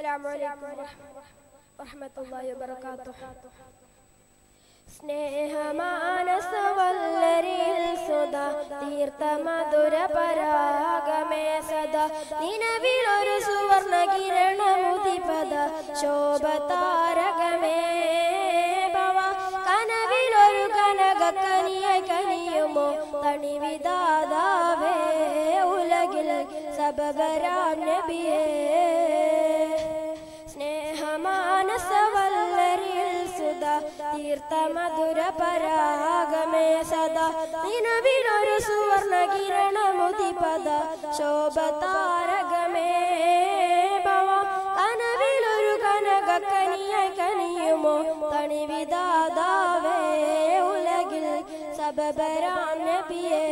അസ്സലാമു അലൈക്കും വറഹ്മത്തുള്ളാഹി വബറകാതുഹു സ്നേഹമാനസവല്ലരിൽ സുധ തീർത്ത മധുര പരാഗമേ സദാ നിലവിലൊരു സുവർണ കിരണമുദിപദ ശോഭ താരകമേ ഭവ കനവിലൊരു കനക കനിയായി കനിയുമോ തണിവിതാതാവേ ഉലകിൽ സബബരാം നബിയേ സ്നേഹമാനസവല്ലരിൽ സുധ തീർത്ത മധുര പരാഗമേ സദാ നിലവിലൊരു സുവർണ കിരണമുദിപദ ശോഭ താരകമേ ഭവ കനവിലൊരു കനക കനിയായി കനിയുമോ തണിവിതാതാവേ ഉലകിൽ സബബരാം നബിയേ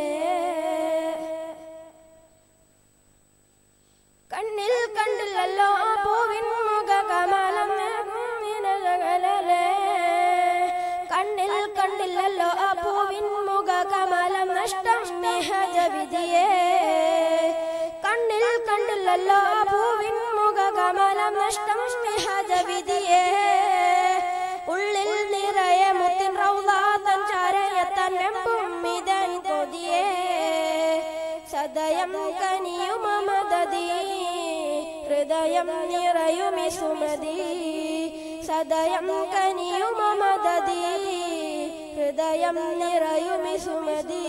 കണ്ണിൽ കണ്ടില്ലല്ലോ ആ പൂവിൻ മുഖ കമലം നിഴലേ കണ്ണിൽ കണ്ടില്ലല്ലോ ആ പൂവിൻ മുഖ കമലം നഷ്ടം നിഹജ വിധിയേ കണ്ണിൽ കണ്ടില്ലല്ലോ ആ പൂവിൻ മുഖ കമലം നഷ്ടം നിഹജ വിധിയേ ഉള്ളിൽ നിറയെ മുത്തിൻ റൗദാതൻ ചാരയത്തൻ വെമ്പും മിതൻ കൊതിയേ സദയം കനിയും മമദതി ഹൃദയം നിറയുമി സുമതി സദയം കനിയും മമദതി ഹൃദയം നിറയുമി സുമതി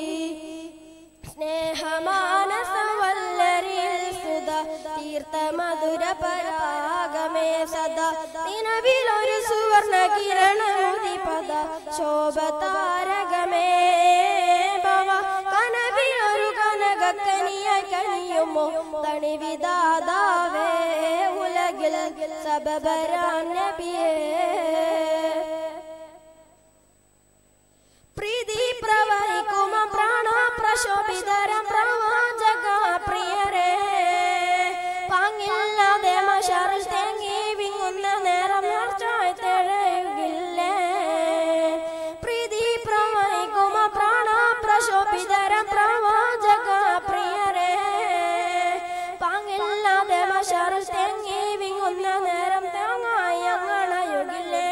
സ്നേഹമാനസവല്ലരിൽ സുധ തീർത്ത മധുര പരാഗമേ സദാ നിലവിലൊരു സുവർണ കിരണമുദിപദ ശോഭ താരകമേ ഭവ കനവിലൊരു കനക കനിയായി കനിയുമോ തണിവിതാതാവേ ഉലകിൽ സബബരാൻ നബിയേ പ്രീതി പ്രവഹിക്കുമ പ്രാണ പ്രശോഭിതരം പ്രവാചക പ്രിയരേ പാങ്ങില്ലാതെ മഷറിൽ തേങ്ങി വിങ്ങുന്ന നേരം നേർച്ചായി തെഴയുകില്ലേ പ്രീതി പ്രവഹിക്കുമ പ്രാണ പ്രശോഭിതരം പ്രവാചക പ്രിയരേ പാങ്ങില്ലാതെ മഷറിൽ തേങ്ങി വിങ്ങുന്ന നേരം തേങ്ങായി അങ്ങണയുകില്ലേ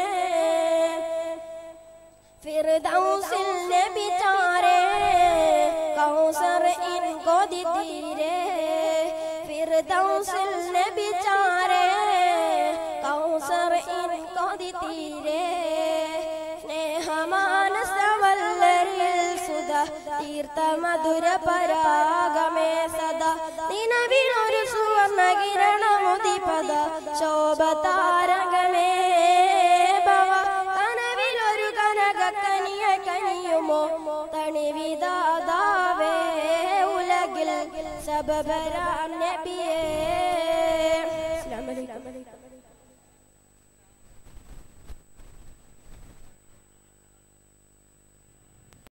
ഫിർദൗസിൽ നബിചാരേ കൗസർ ഇൻ കൊതി തീരെ ഫിർദൗസിൽ നബിചാരേ കൗസർ ഇൻ കൊതി തീരെ സ്നേഹമാനസവല്ലരിൽ സുധ തീർത്ത മധുര പരാഗമേ സദാ നിലവിലൊരു സുവർണ കിരണമുദിപദ ശോഭ താരകമേ ഭവ കനവിലൊരു കനക കനിയ കനിയുമോ തണിവിതാതാവേ ഉലകിൽ സബബരാം നബിയേ അസ്സലാമു അലൈക്കും